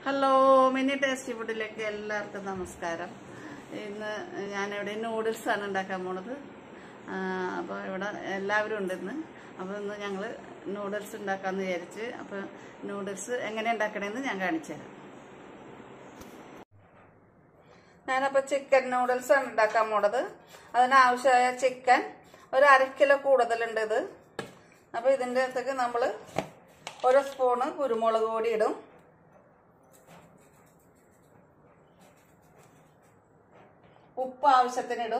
hello mini tasty ഫുഡിലേക്ക് എല്ലാവർക്കും നമസ്കാരം ഇന്ന് ഞാനിവിടെ നൂഡിൽസ് ആണ് ഉണ്ടാക്കാൻ പോണത് അപ്പോൾ ഇവിടെ എല്ലാവരും ഉണ്ട് ഇന്ന് അപ്പോൾ ഇന്ന് ഞങ്ങൾ നൂഡിൽസ് ഉണ്ടാക്കാമെന്ന് വിചാരിച്ച് അപ്പോൾ നൂഡിൽസ് എങ്ങനെ ഉണ്ടാക്കണമെന്ന് ഞാൻ കാണിച്ചു തരാം ഞാനപ്പോൾ ചിക്കൻ നൂഡിൽസ് ആണ് ഉണ്ടാക്കാൻ പോണത് അതിനാവശ്യമായ ചിക്കൻ ഒരു അര കിലോ കൂടുതലുണ്ട് ഇത് അപ്പോൾ ഇതിൻ്റെ അകത്തേക്ക് നമ്മൾ ഒരു സ്പൂണ് കുരുമുളക് പൊടി ഇടും ഉപ്പ് ആവശ്യത്തിനിടും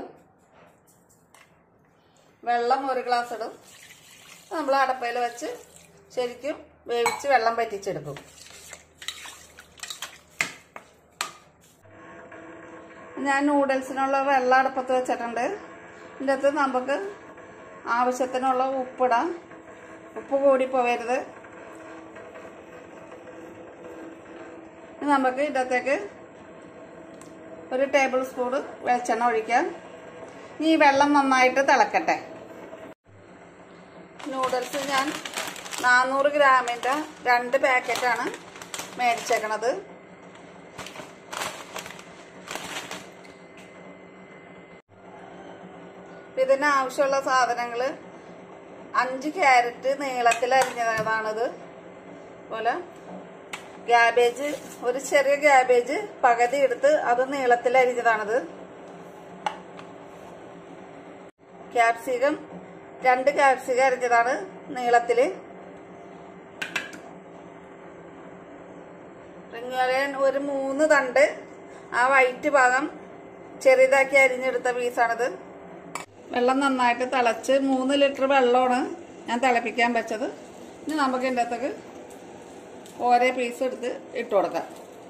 വെള്ളം ഒരു ഗ്ലാസ് ഇടും നമ്മൾ അടപ്പയിൽ വെച്ച് ശരിക്കും വേവിച്ച് വെള്ളം പറ്റിച്ചെടുക്കും ഞാൻ നൂഡിൽസിനുള്ള വെള്ളം അടുപ്പത്ത് വെച്ചിട്ടുണ്ട് ഇതിൻ്റെ അകത്ത് നമുക്ക് ആവശ്യത്തിനുള്ള ഉപ്പിടാം ഉപ്പ് കൂടി പോവരുത് ഇനി നമുക്ക് ഇതിനകത്തേക്ക് ഒരു ടേബിൾ സ്പൂൺ വെളിച്ചെണ്ണ ഒഴിക്കാം ഈ വെള്ളം നന്നായിട്ട് തിളക്കട്ടെ നൂഡിൽസ് ഞാൻ നാനൂറ് ഗ്രാമിൻ്റെ രണ്ട് പാക്കറ്റാണ് മേടിച്ചേക്കണത് ഇതിന് ആവശ്യമുള്ള സാധനങ്ങൾ അഞ്ച് ക്യാരറ്റ് നീളത്തിൽ അരിഞ്ഞതാണിത് പോലെ ക്യാബേജ് ഒരു ചെറിയ ക്യാബേജ് പകുതി എടുത്ത് അത് നീളത്തിൽ അരിഞ്ഞതാണിത് ക്യാപ്സികം രണ്ട് ക്യാപ്സികം അരിഞ്ഞതാണ് നീളത്തില് പിന്നെ ഒരു മൂന്ന് തണ്ട് ആ വൈറ്റ് ഭാഗം ചെറുതാക്കി അരിഞ്ഞെടുത്ത പീസാണിത് വെള്ളം നന്നായിട്ട് തിളച്ച് മൂന്ന് ലിറ്റർ വെള്ളമാണ് ഞാൻ തിളപ്പിക്കാൻ വെച്ചത് ഇനി നമുക്ക് ഇതിൻ്റെ അകത്തേക്ക് ഓരോ പീസ് എടുത്ത് ഇട്ട് കൊടുക്കാം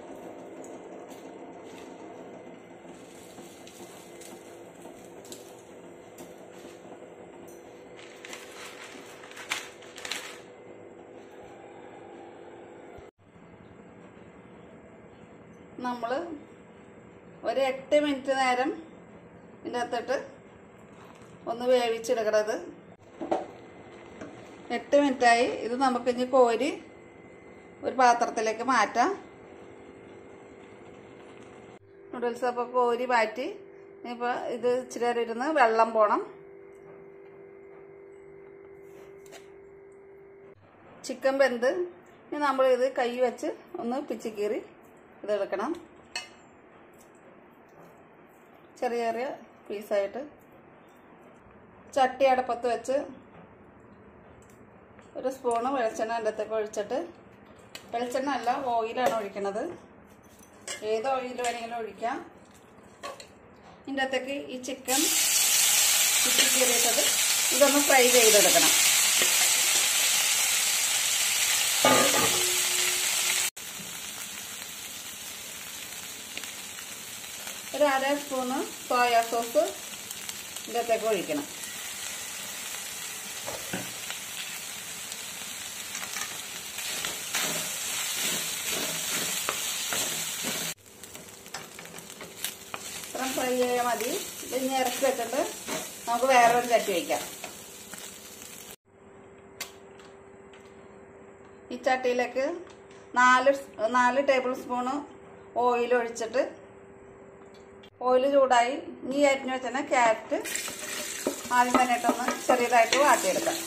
നമ്മൾ ഒരു എട്ട് മിനിറ്റ് നേരം ഇതിൻ്റെ അകത്തിട്ട് ഒന്ന് വേവിച്ചെടുക്കണത് എട്ട് മിനിറ്റായി ഇത് നമുക്ക് ഇനി കോരി ഒരു പാത്രത്തിലേക്ക് മാറ്റാം നൂഡിൽസ് അപ്പോൾ കോരി മാറ്റി ഇപ്പോൾ ഇത് ഇച്ചിരി നേരം ഇരുന്ന് വെള്ളം പോണം ചിക്കൻ വെന്ത് ഇനി നമ്മൾ ഇത് കൈ വെച്ച് ഒന്ന് പിച്ചിക്കീറി ഇതെടുക്കണം ചെറിയ ചെറിയ പീസായിട്ട് ചട്ടി അടപ്പത്ത് വെച്ച് ഒരു സ്പൂണ് വെളിച്ചെണ്ണ എൻ്റെ അകത്തേക്ക് ഒഴിച്ചിട്ട് വെളിച്ചെണ്ണ അല്ല ഓയിലാണ് ഒഴിക്കണത് ഏത് ഓയിൽ വേണമെങ്കിലും ഒഴിക്കാം ഇതിൻ്റെ അകത്തേക്ക് ഈ ചിക്കൻ ചിക്കൻ കീറിയിട്ടത് ഇതൊന്ന് ഫ്രൈ ചെയ്തെടുക്കണം ഒരു അര സ്പൂണ് സോയാ സോസ് ഇതിൻ്റെ അകത്തേക്ക് ഒഴിക്കണം ഇത്രയും ഫ്രൈ ചെയ്യാൻ മതി ഇത് ഇനി ഇറക്കി വെച്ചിട്ട് നമുക്ക് വേറെ ഒരു ചട്ടി വയ്ക്കാം ഈ ചട്ടിയിലേക്ക് നാല് നാല് ടേബിൾ സ്പൂണ് ഓയിൽ ഒഴിച്ചിട്ട് ഓയിൽ ചൂടായി ഈ അരിഞ്ഞു വെച്ചാൽ ക്യാരറ്റ് ആദ്യം തന്നെ ഇട്ടൊന്ന് ചെറിയതായിട്ട് വാട്ടിയെടുക്കാം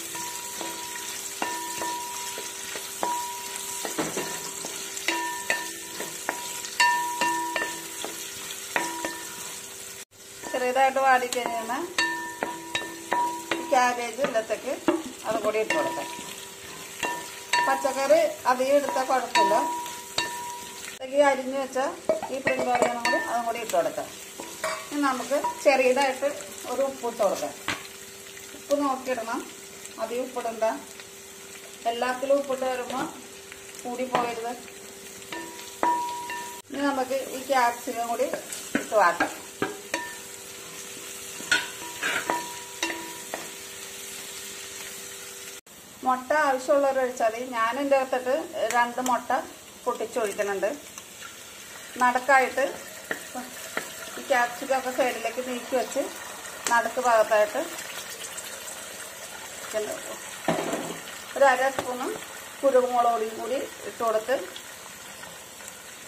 ചെറിയതായിട്ട് വാടിക്കഴിഞ്ഞാൽ ക്യാബേജ് ഇല്ലത്തേക്ക് അതും കൂടി ഇട്ട് കൊടുക്കാം പച്ചക്കറി അധികം എടുത്താൽ കുഴപ്പമില്ല ഈ അരിഞ്ഞു വെച്ച ഈ പ്രിന്റ് ഓറിയനും കൂടി അതും കൂടി ഇട്ട് കൊടുക്കാം ഇനി നമുക്ക് ചെറിയതായിട്ട് ഒരു ഉപ്പ് ഇട്ട് കൊടുക്കാം ഉപ്പ് നോക്കിയിടണം അധികം ഉപ്പിടണ്ട എല്ലാത്തിലും ഉപ്പിട്ട് വരുമ്പോൾ കൂടി പോകരുത് ഇനി നമുക്ക് ഈ ക്യാപ്സിക്കം കൂടി ഇട്ട് വാട്ടാം മുട്ട ആവശ്യമുള്ളവർ ഒഴിച്ചാൽ മതി ഞാൻ എൻ്റെ അകത്തിട്ട് രണ്ട് മുട്ട പൊട്ടിച്ചൊഴിക്കുന്നുണ്ട് നടക്കായിട്ട് ഈ ക്യാപ്സിക്കൊക്കെ സൈഡിലേക്ക് നീക്കി വെച്ച് നടുക്ക് ഭാഗത്തായിട്ട് ഒരു അര സ്പൂണ് കുരുമുളക് പൊടിയും കൂടി ഇട്ട് കൊടുത്ത്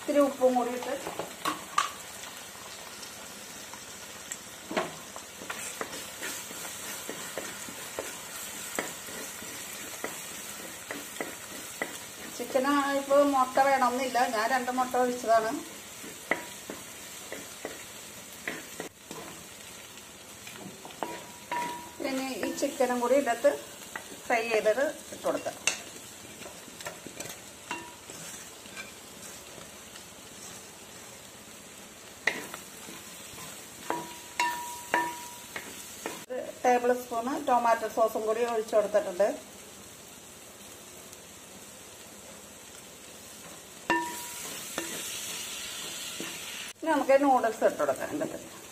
ഇത്തിരി ഉപ്പും കൂടി ഇട്ട് ചിക്കന് ഇപ്പോൾ മുട്ട വേണമെന്നില്ല ഞാൻ രണ്ട് മുട്ട ഒഴിച്ചതാണ് പിന്നെ ഈ ചിക്കനും കൂടി ഇതിനകത്ത് ഫ്രൈ ചെയ്തിട്ട് ഇട്ട് കൊടുക്കാം ടേബിൾ സ്പൂണ് ടൊമാറ്റോ സോസും കൂടി ഒഴിച്ചു കൊടുത്തിട്ടുണ്ട് ഇനി നമുക്ക് നൂഡിൽസ് ഇട്ട് കൊടുക്കാം എൻ്റെ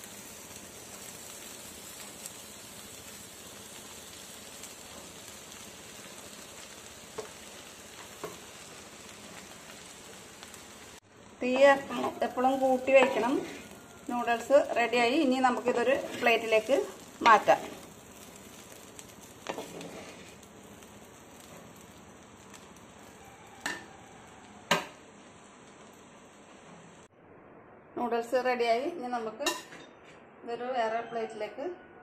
തീ എപ്പോഴും കൂട്ടി വയ്ക്കണം നൂഡിൽസ് റെഡിയായി ഇനി നമുക്കിതൊരു പ്ലേറ്റിലേക്ക് മാറ്റാം നൂഡിൽസ് റെഡിയായി ഇനി നമുക്ക് ഇതൊരു വേറെ പ്ലേറ്റിലേക്ക്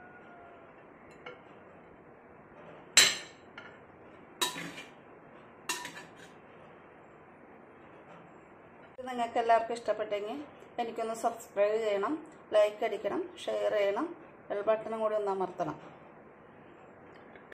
ഇത് നിങ്ങൾക്ക് എല്ലാവർക്കും ഇഷ്ടപ്പെട്ടെങ്കിൽ എനിക്കൊന്ന് സബ്സ്ക്രൈബ് ചെയ്യണം ലൈക്ക് അടിക്കണം ഷെയർ ചെയ്യണം ബെൽ ബട്ടണും കൂടി ഒന്ന് അമർത്തണം